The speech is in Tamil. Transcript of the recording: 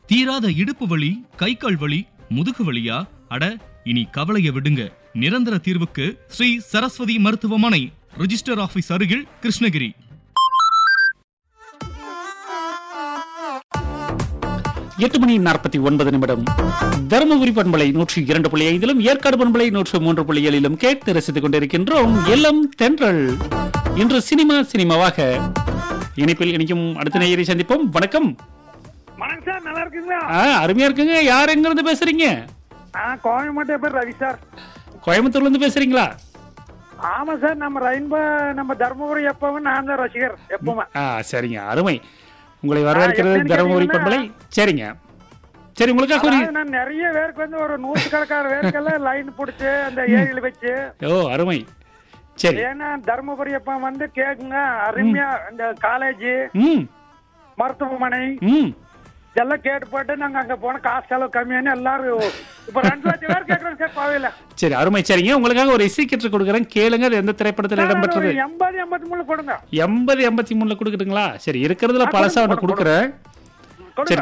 தீராத இடுப்பு வலி கை கால் வலி முதுகு வலியா அட இனி கவலைய விடுங்க நிரந்தர தீர்வுக்கு ஸ்ரீ சரஸ்வதி மருத்துவமனை ரிஜிஸ்டர் ஆபீஸ் அருகில் கிருஷ்ணகிரி எட்டு மணி நாற்பத்தி ஒன்பது நிமிடம் தருமபுரி பண்பலை நூற்றி இரண்டு புள்ளி ஐந்திலும் ஏற்காடு பண்பலை நூற்று மூன்று புள்ளி ஏழிலும் கேட்டு ரசித்துக் கொண்டிருக்கின்றோம் எல்லாம் தென்றல் இன்று சினிமா சினிமாவாக இணைப்பில் இணைக்கும் அடுத்த நேயரை சந்திப்போம் வணக்கம் வணக்கம் சார் நல்லா இருக்குங்களா ஆ, அருமையா இருக்குங்க யார் எங்க இருந்து பேசுறீங்க ஆ கோயம்பேட்டை பேர் ரவி சார் கோயம்புத்தூர்ல இருந்து பேசுறீங்களா ஆமா சார் நம்ம ரெயின்போ நம்ம தர்மபுரி எப்பவும் நான் தான் ரசிகர் எப்பவுமே ஆ சரிங்க அருமை உங்களை வரவேற்கிறது எப்படின்னு தருமபுரி கேட்டீங்கன்னா- பண்பலை சரிங்க சரி உங்களுக்காக ஒரு அதாவது நான் நிறைய பேருக்கு வந்து ஒரு நூற்றுக்கணக்கான பேருக்கெல்லாம் லைன் பிடிச்சு அந்த ஏரியில வச்சு ஓ அருமை சரி ஏன்னா தர்மபுரி எப்ப வந்து கேக்குங்க அருமையா இந்த காலேஜ் ம் மருத்துவமனை ம் இதெல்லாம் கேட்டு போட்டு நாங்க அங்க போன காசு செலவு கம்மியானு எல்லாரும் இப்ப ரெண்டு லட்சம் பேர் கேக்குறாங்க சார் கோவையில சரி அருமை சரிங்க உங்களுக்காக ஒரு இசை கற்று கொடுக்குறேன் கேளுங்க அது எந்த திரைப்படத்தில் இடம்பெற்றது எண்பது எண்பத்தி மூணு கொடுங்க எண்பது எண்பத்தி மூணுல கொடுக்குறீங்களா சரி இருக்கிறதுல ஆ, பழசா கொடுங்க, ஒன்று கொடுக்குறேன்